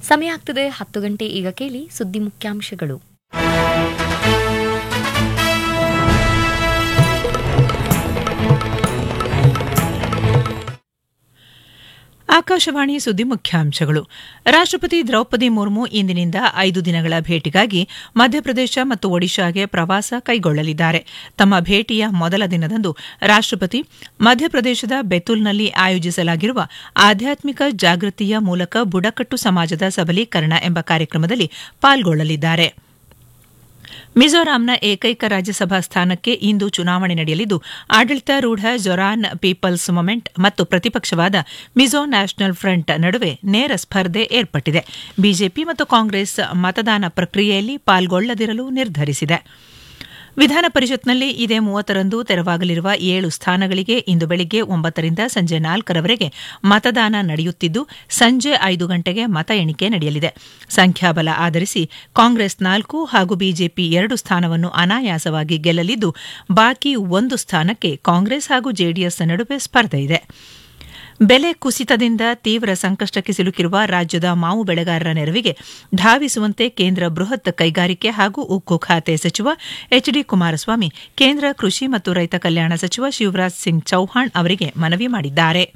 ಸಮಯ ಆಗ್ತದೆ ಹತ್ತು ಗಂಟೆ ಈಗ ಕೇಳಿ ಸುದ್ದಿ ಮುಖ್ಯಾಂಶಗಳು ಆಕಾಶವಾಣಿ ಸುದ್ದಿ ಮುಖ್ಯಾಂಶಗಳು ರಾಷ್ಟ್ರಪತಿ ದ್ರೌಪದಿ ಮುರ್ಮು ಇಂದಿನಿಂದ ಐದು ದಿನಗಳ ಭೇಟಿಗಾಗಿ ಮಧ್ಯಪ್ರದೇಶ ಮತ್ತು ಒಡಿಶಾಗೆ ಪ್ರವಾಸ ಕೈಗೊಳ್ಳಲಿದ್ದಾರೆ ತಮ್ಮ ಭೇಟಿಯ ಮೊದಲ ದಿನದಂದು ರಾಷ್ಟ್ರಪತಿ ಮಧ್ಯಪ್ರದೇಶದ ಬೆತುಲ್ನಲ್ಲಿ ಆಯೋಜಿಸಲಾಗಿರುವ ಆಧ್ಯಾತ್ಮಿಕ ಜಾಗೃತಿಯ ಮೂಲಕ ಬುಡಕಟ್ಟು ಸಮಾಜದ ಸಬಲೀಕರಣ ಎಂಬ ಕಾರ್ಯಕ್ರಮದಲ್ಲಿ ಪಾಲ್ಗೊಳ್ಳಲಿದ್ದಾರೆ ಮಿಜೋರಾಂನ ಏಕೈಕ ರಾಜ್ಯಸಭಾ ಸ್ಥಾನಕ್ಕೆ ಇಂದು ಚುನಾವಣೆ ನಡೆಯಲಿದ್ದು ಆಡಳಿತಾರೂಢ ಜೊರಾನ್ ಪೀಪಲ್ಸ್ ಮೊಮೆಂಟ್ ಮತ್ತು ಪ್ರತಿಪಕ್ಷವಾದ ಮಿಜೋ ನ್ಯಾಷನಲ್ ಫ್ರಂಟ್ ನಡುವೆ ನೇರ ಸ್ಪರ್ಧೆ ಏರ್ಪಟ್ಟಿದೆ ಬಿಜೆಪಿ ಮತ್ತು ಕಾಂಗ್ರೆಸ್ ಮತದಾನ ಪ್ರಕ್ರಿಯೆಯಲ್ಲಿ ಪಾಲ್ಗೊಳ್ಳದಿರಲು ನಿರ್ಧರಿಸಿದೆ ವಿಧಾನ ಪರಿಷತ್ನಲ್ಲಿ ಇದೇ ಮೂವತ್ತರಂದು ತೆರವಾಗಲಿರುವ ಏಳು ಸ್ಥಾನಗಳಿಗೆ ಇಂದು ಬೆಳಗ್ಗೆ ಒಂಬತ್ತರಿಂದ ಸಂಜೆ ನಾಲ್ಕರವರೆಗೆ ಮತದಾನ ನಡೆಯುತ್ತಿದ್ದು ಸಂಜೆ ಐದು ಗಂಟೆಗೆ ಮತ ಎಣಿಕೆ ನಡೆಯಲಿದೆ ಸಂಖ್ಯಾಬಲ ಆಧರಿಸಿ ಕಾಂಗ್ರೆಸ್ ನಾಲ್ಕು ಹಾಗೂ ಬಿಜೆಪಿ ಎರಡು ಸ್ಥಾನವನ್ನು ಅನಾಯಾಸವಾಗಿ ಗೆಲ್ಲಲಿದ್ದು ಬಾಕಿ ಒಂದು ಸ್ಥಾನಕ್ಕೆ ಕಾಂಗ್ರೆಸ್ ಹಾಗೂ ಜೆಡಿಎಸ್ ನಡುವೆ ಸ್ಪರ್ಧೆ ಇದೆ ಬೆಲೆ ಕುಸಿತದಿಂದ ತೀವ್ರ ಸಂಕಷ್ಟಕ್ಕೆ ಸಿಲುಕಿರುವ ರಾಜ್ಯದ ಮಾವು ಬೆಳೆಗಾರರ ನೆರವಿಗೆ ಧಾವಿಸುವಂತೆ ಕೇಂದ್ರ ಬೃಹತ್ ಕೈಗಾರಿಕೆ ಹಾಗೂ ಉಕ್ಕು ಖಾತೆ ಸಚಿವ ಎಚ್ ಡಿ ಕುಮಾರಸ್ವಾಮಿ ಕೇಂದ್ರ ಕೃಷಿ ಮತ್ತು ರೈತ ಕಲ್ಯಾಣ ಸಚಿವ ಶಿವರಾಜ್ ಸಿಂಗ್ ಚೌಹಾಣ್ ಅವರಿಗೆ ಮನವಿ ಮಾಡಿದ್ದಾರೆ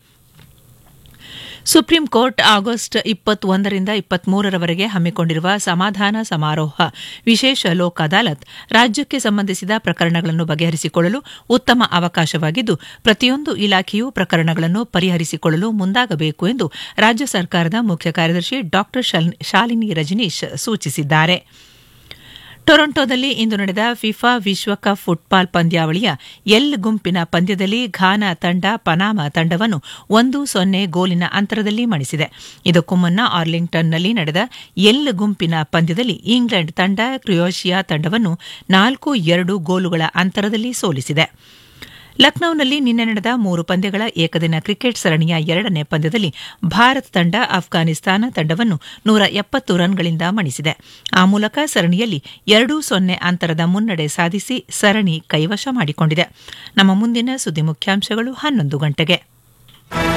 ಸುಪ್ರೀಂ ಕೋರ್ಟ್ ಆಗಸ್ಟ್ ಇಪ್ಪತ್ತೊಂದರಿಂದ ಇಪ್ಪತ್ಮೂರರವರೆಗೆ ಹಮ್ಮಿಕೊಂಡಿರುವ ಸಮಾಧಾನ ಸಮಾರೋಹ ವಿಶೇಷ ಲೋಕ್ ಅದಾಲತ್ ರಾಜ್ಯಕ್ಕೆ ಸಂಬಂಧಿಸಿದ ಪ್ರಕರಣಗಳನ್ನು ಬಗೆಹರಿಸಿಕೊಳ್ಳಲು ಉತ್ತಮ ಅವಕಾಶವಾಗಿದ್ದು ಪ್ರತಿಯೊಂದು ಇಲಾಖೆಯೂ ಪ್ರಕರಣಗಳನ್ನು ಪರಿಹರಿಸಿಕೊಳ್ಳಲು ಮುಂದಾಗಬೇಕು ಎಂದು ರಾಜ್ಯ ಸರ್ಕಾರದ ಮುಖ್ಯ ಕಾರ್ಯದರ್ಶಿ ಡಾ ಶಾಲಿನಿ ರಜನೀಶ್ ಸೂಚಿಸಿದ್ದಾರೆ ಟೊರೊಂಟೊದಲ್ಲಿ ಇಂದು ನಡೆದ ಫಿಫಾ ವಿಶ್ವಕಪ್ ಫುಟ್ಬಾಲ್ ಪಂದ್ಯಾವಳಿಯ ಎಲ್ ಗುಂಪಿನ ಪಂದ್ಯದಲ್ಲಿ ಘಾನಾ ತಂಡ ಪನಾಮಾ ತಂಡವನ್ನು ಒಂದು ಸೊನ್ನೆ ಗೋಲಿನ ಅಂತರದಲ್ಲಿ ಮಣಿಸಿದೆ ಇದಕ್ಕೂ ಮುನ್ನ ಆರ್ಲಿಂಗ್ಟನ್ನಲ್ಲಿ ನಡೆದ ಎಲ್ ಗುಂಪಿನ ಪಂದ್ಯದಲ್ಲಿ ಇಂಗ್ಲೆಂಡ್ ತಂಡ ಕ್ರೊಯೇಷಿಯಾ ತಂಡವನ್ನು ನಾಲ್ಕು ಎರಡು ಗೋಲುಗಳ ಅಂತರದಲ್ಲಿ ಸೋಲಿಸಿದೆ ಲಖನೌನಲ್ಲಿ ನಿನ್ನೆ ನಡೆದ ಮೂರು ಪಂದ್ಯಗಳ ಏಕದಿನ ಕ್ರಿಕೆಟ್ ಸರಣಿಯ ಎರಡನೇ ಪಂದ್ಯದಲ್ಲಿ ಭಾರತ ತಂಡ ಅಫ್ಘಾನಿಸ್ತಾನ ತಂಡವನ್ನು ನೂರ ಎಪ್ಪತ್ತು ರನ್ಗಳಿಂದ ಮಣಿಸಿದೆ ಆ ಮೂಲಕ ಸರಣಿಯಲ್ಲಿ ಎರಡು ಸೊನ್ನೆ ಅಂತರದ ಮುನ್ನಡೆ ಸಾಧಿಸಿ ಸರಣಿ ಕೈವಶ ಮಾಡಿಕೊಂಡಿದೆ ನಮ್ಮ ಮುಂದಿನ ಸುದ್ದಿ ಮುಖ್ಯಾಂಶಗಳು ಹನ್ನೊಂದು ಗಂಟೆಗೆ